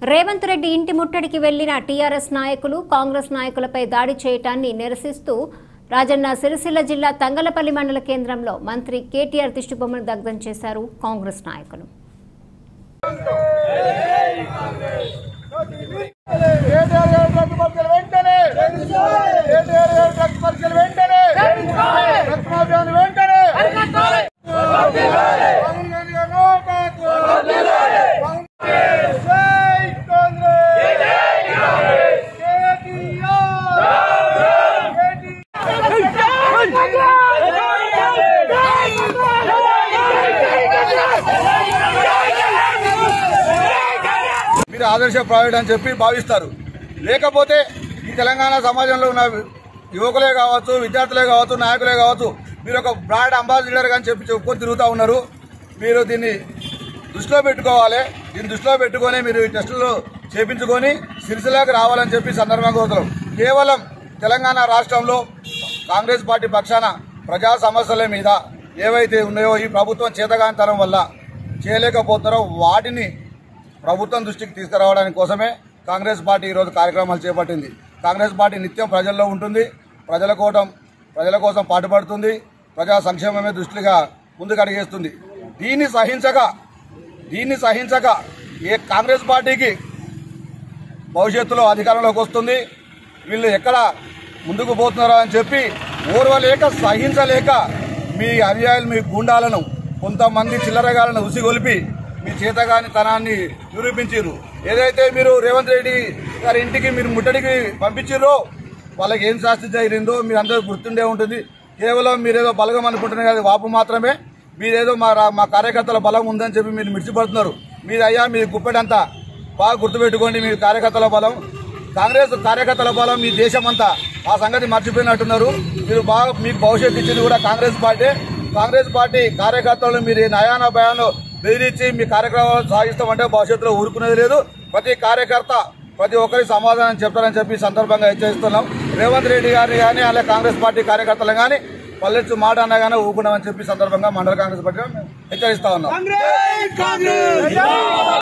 రేవంత్ రెడ్డి ఇంటి ముట్టడికి వెళ్లిన టీఆర్ఎస్ నాయకులు కాంగ్రెస్ నాయకులపై దాడి చేయటాన్ని నిరసిస్తూ రాజన్న సిరిసిల్ల జిల్లా తంగలపల్లి మండల కేంద్రంలో మంత్రి కేటీఆర్ దిష్టిబొమ్మను దగ్ధం చేశారు కాంగ్రెస్ నాయకులు కేటీఆర్ గారి డ్రగ్స్ పరీక్షలు వెంటనే కేటీఆర్ గారి డ్రగ్స్ పరీక్షలు వెంటనే డ్రగ్స్ మాఫియాను వెంటనే రాహుల్ గాంధీ గారి నాయకత్వం. రాహుల్- జై కాంగ్రెస్ మీరు ఆదర్శ ప్రాయుడు అని చెప్పి భావిస్తారు లేకపోతే ఈ తెలంగాణ సమాజంలో ఉన్న యువకులే కావచ్చు విద్యార్థులే కావచ్చు నాయకులే కావచ్చు మీరు ఒక బ్రాండ్ అంబాసిడర్ అని చెప్పి చెప్పుకొని తిరుగుతూ ఉన్నారు మీరు దీన్ని దృష్టిలో పెట్టుకోవాలి దీన్ని దృష్టిలో పెట్టుకొని మీరు ఈ టెస్టులు చేపించుకొని సిరిసిల్లాకి రావాలని చెప్పి సందర్భంగా కోరుతున్నాం కేవలం తెలంగాణ రాష్ట్రంలో కాంగ్రెస్ పార్టీ పక్షాన ప్రజా సమస్యల మీద ఏవైతే ఉన్నాయో ఈ ప్రభుత్వం చేతగానితనం వల్ల చేయలేకపోతారో వాటిని ప్రభుత్వం దృష్టికి తీసుకురావడానికి కోసమే కాంగ్రెస్ పార్టీ ఈరోజు కార్యక్రమాలు చేపట్టింది కాంగ్రెస్ పార్టీ నిత్యం ప్రజల్లో ఉంటుంది ప్రజల కోసం ప్రజల కోసం పాటుపడుతుంది ప్రజా సంక్షేమమే దృష్టిగా ముందుకు అడిగేస్తుంది దీన్ని సహించక దీన్ని సహించక ఏ కాంగ్రెస్ పార్టీకి భవిష్యత్తులో అధికారంలోకి వస్తుంది వీళ్ళు ఎక్కడ ముందుకు పోతున్నారో అని చెప్పి ఓర్వలేక సహించలేక మీ అనుయాయులు మీ గుండాలను కొంతమంది చిల్లరగాలను ఉసిగొలిపి మీ చేతగాని తనాన్ని నిరూపించారు ఏదైతే మీరు రేవంత్ రెడ్డి గారి ఇంటికి మీరు ముట్టడికి పంపించారో వాళ్ళకి ఏం శాస్తి జరిగిందో మీరు అందరూ గుర్తుండే ఉంటుంది కేవలం మీరేదో బలగం అనుకుంటున్నారు కదా వాపు మాత్రమే మీరేదో మా రా- మా కార్యకర్తల బలం ఉందని చెప్పి మీరు మిడిచిపడుతున్నారు మీరు అయ్యా మీ గుప్పెడంతా బాగా గుర్తుపెట్టుకోండి మీ కార్యకర్తల బలం కాంగ్రెస్ కార్యకర్తల బలం మీ దేశమంతా ఆ సంగతి మర్చిపోయినట్టున్నారు మీరు బాగా మీకు భవిష్యత్తు ఇచ్చింది కూడా కాంగ్రెస్ పార్టీ కాంగ్రెస్ పార్టీ కార్యకర్తలు మీరు ఈ నయాన భయాన్ని బెదిరించి మీ కార్యక్రమాలు సాగిస్తామంటే భవిష్యత్తులో ఊరుకునేది లేదు ప్రతి కార్యకర్త ప్రతి ఒక్కరికి సమాధానం చెప్తారని చెప్పి ఈ సందర్భంగా హెచ్చరిస్తున్నాం రేవంత్ రెడ్డి గారిని కానీ అలాగే కాంగ్రెస్ పార్టీ కార్యకర్తలు కానీ పల్లెచ్చు మాట అన్నా కానీ ఊరుకున్నామని చెప్పి ఈ సందర్భంగా మండల కాంగ్రెస్ పార్టీ హెచ్చరిస్తా ఉన్నాం